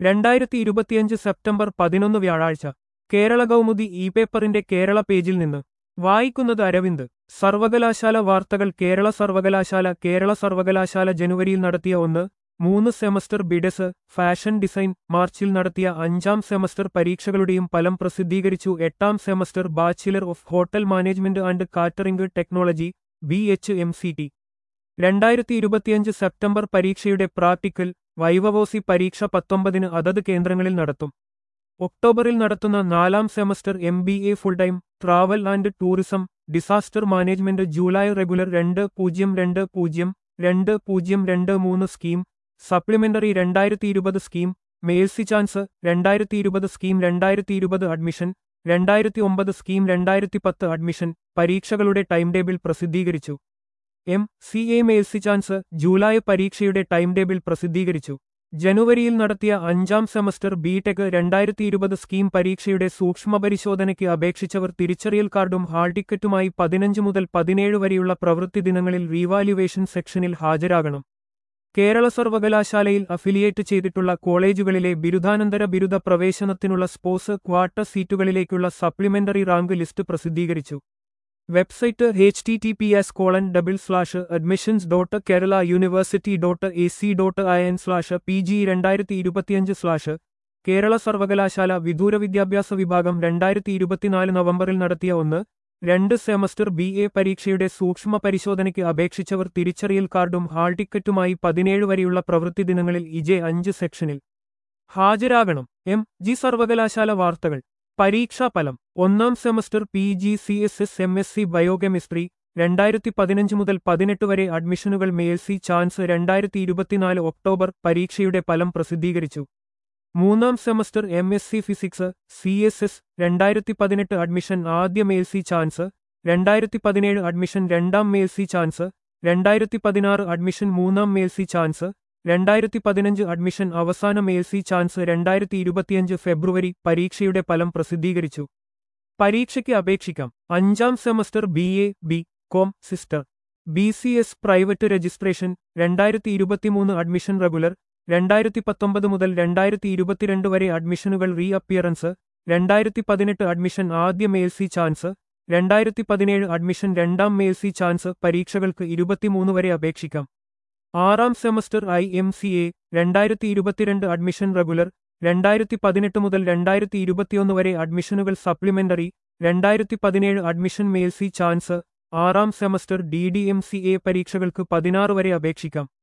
രണ്ടായിരത്തി ഇരുപത്തിയഞ്ച് സെപ്റ്റംബർ പതിനൊന്ന് വ്യാഴാഴ്ച കേരള കൗമുദി ഇ പേപ്പറിന്റെ കേരള പേജിൽ നിന്ന് വായിക്കുന്നത് അരവിന്ദ് സർവകലാശാല വാർത്തകൾ കേരള സർവകലാശാല കേരള സർവകലാശാല ജനുവരിയിൽ നടത്തിയ ഒന്ന് മൂന്ന് സെമസ്റ്റർ ബിഡെസ് ഫാഷൻ ഡിസൈൻ മാർച്ചിൽ നടത്തിയ അഞ്ചാം സെമസ്റ്റർ പരീക്ഷകളുടെയും ഫലം പ്രസിദ്ധീകരിച്ചു എട്ടാം semester bachelor of hotel management and catering technology B H M C T രണ്ടായിരത്തി ഇരുപത്തിയഞ്ച് സെപ്റ്റംബർ പരീക്ഷയുടെ പ്രാക്ടിക്കൽ വൈവവോസി പരീക്ഷ പത്തൊമ്പതിന് അതത് കേന്ദ്രങ്ങളിൽ നടത്തും ഒക്ടോബറിൽ നടത്തുന്ന നാലാം semester M B A full time travel and tourism disaster management July regular രണ്ട് പൂജ്യം രണ്ട് പൂജ്യം രണ്ട് പൂജ്യം രണ്ട് മൂന്ന് സ്കീം സപ്ലിമെന്ററി രണ്ടായിരത്തി ഇരുപത് സ്കീം മേൽസി ചാൻസ് രണ്ടായിരത്തി ഇരുപത് സ്കീം രണ്ടായിരത്തി ഇരുപത് അഡ്മിഷൻ രണ്ടായിരത്തി ഒമ്പത് സ്കീം രണ്ടായിരത്തി പത്ത് അഡ്മിഷൻ പരീക്ഷകളുടെ ടൈം ടേബിൾ പ്രസിദ്ധീകരിച്ചു M C A mercy chance July പരീക്ഷയുടെ ടൈം ടേബിൾ പ്രസിദ്ധീകരിച്ചു ജനുവരിയിൽ നടത്തിയ അഞ്ചാം സെമസ്റ്റർ ബി ടെക് രണ്ടായിരത്തി ഇരുപത് സ്കീം പരീക്ഷയുടെ സൂക്ഷ്മപരിശോധനയ്ക്ക് അപേക്ഷിച്ചവർ തിരിച്ചറിയൽ കാർഡും ഹാൾ ടിക്കറ്റുമായി പതിനഞ്ച് മുതൽ പതിനേഴ് വരെയുള്ള പ്രവൃത്തി ദിനങ്ങളിൽ റീവാലുവേഷൻ സെക്ഷനിൽ ഹാജരാകണം കേരള സർവകലാശാലയിൽ അഫിലിയേറ്റ് ചെയ്തിട്ടുള്ള കോളേജുകളിലെ ബിരുദാനന്തര ബിരുദ പ്രവേശനത്തിനുള്ള സ്പോർട്സ് ക്വാർട്ടർ സീറ്റുകളിലേക്കുള്ള സപ്ലിമെന്ററി റാങ്ക് ലിസ്റ്റ് പ്രസിദ്ധീകരിച്ചു website H T T P S colon double slash admissions dot Kerala university dot A C dot I N slash P G രണ്ടായിരത്തി ഇരുപത്തിയഞ്ച് സ്ലാഷ് കേരള സർവകലാശാല വിദൂര വിദ്യാഭ്യാസ വിഭാഗം രണ്ടായിരത്തി ഇരുപത്തിനാല് നവംബറിൽ നടത്തിയ ഒന്ന് രണ്ട് സെമസ്റ്റർ ബി എ പരീക്ഷയുടെ സൂക്ഷ്മ പരിശോധനയ്ക്ക് അപേക്ഷിച്ചവർ തിരിച്ചറിയൽ കാർഡും ഹാൾ ടിക്കറ്റുമായി പതിനേഴ് വരെയുള്ള പ്രവൃത്തി ദിനങ്ങളിൽ ഇജെ അഞ്ച് സെക്ഷനിൽ ഹാജരാകണം എം ജി സർവകലാശാല വാർത്തകൾ പരീക്ഷാഫലം ഒന്നാം semester P G C S S M S C biochemistry രണ്ടായിരത്തി പതിനഞ്ച് മുതൽ പതിനെട്ട് വരെ അഡ്മിഷനുകൾ മേൽസി ചാൻസ് രണ്ടായിരത്തി ഇരുപത്തിനാല് ഒക്ടോബർ പരീക്ഷയുടെ ഫലം പ്രസിദ്ധീകരിച്ചു മൂന്നാം semester M S C physics C S S രണ്ടായിരത്തി പതിനെട്ട് അഡ്മിഷൻ ആദ്യ മേൽസി ചാൻസ് രണ്ടായിരത്തി പതിനേഴ് അഡ്മിഷൻ രണ്ടാം മേൽസി ചാൻസ് രണ്ടായിരത്തി പതിനാറ് അഡ്മിഷൻ മൂന്നാം മേൽസി ചാൻസ് രണ്ടായിരത്തി പതിനഞ്ച് അഡ്മിഷൻ അവസാന മേൽസി ചാൻസ് രണ്ടായിരത്തി ഇരുപത്തിയഞ്ച് ഫെബ്രുവരി പരീക്ഷയുടെ ഫലം പ്രസിദ്ധീകരിച്ചു പരീക്ഷയ്ക്ക് അപേക്ഷിക്കാം അഞ്ചാം semester B A B com സിസ്റ്റർ B C S private registration രണ്ടായിരത്തി ഇരുപത്തിമൂന്ന് അഡ്മിഷൻ റെഗുലർ രണ്ടായിരത്തി പത്തൊമ്പത് മുതൽ രണ്ടായിരത്തി ഇരുപത്തിരണ്ട് വരെ അഡ്മിഷനുകൾ റീ അപ്പിയറൻസ് രണ്ടായിരത്തി പതിനെട്ട് അഡ്മിഷൻ ആദ്യ മേൽസി ചാൻസ് രണ്ടായിരത്തി പതിനേഴ് അഡ്മിഷൻ രണ്ടാം മേൽസി ചാൻസ് പരീക്ഷകൾക്ക് ഇരുപത്തിമൂന്ന് വരെ അപേക്ഷിക്കാം ആറാം semester I M C A രണ്ടായിരത്തി ഇരുപത്തിരണ്ട് അഡ്മിഷൻ റെഗുലർ രണ്ടായിരത്തി പതിനെട്ട് മുതൽ രണ്ടായിരത്തി ഇരുപത്തിയൊന്ന് വരെ അഡ്മിഷനുകൾ സപ്ലിമെന്ററി രണ്ടായിരത്തി പതിനേഴ് അഡ്മിഷൻ മേൽസി ചാൻസ് ആറാം semester D D M C A പരീക്ഷകൾക്ക് പതിനാറ് വരെ അപേക്ഷിക്കാം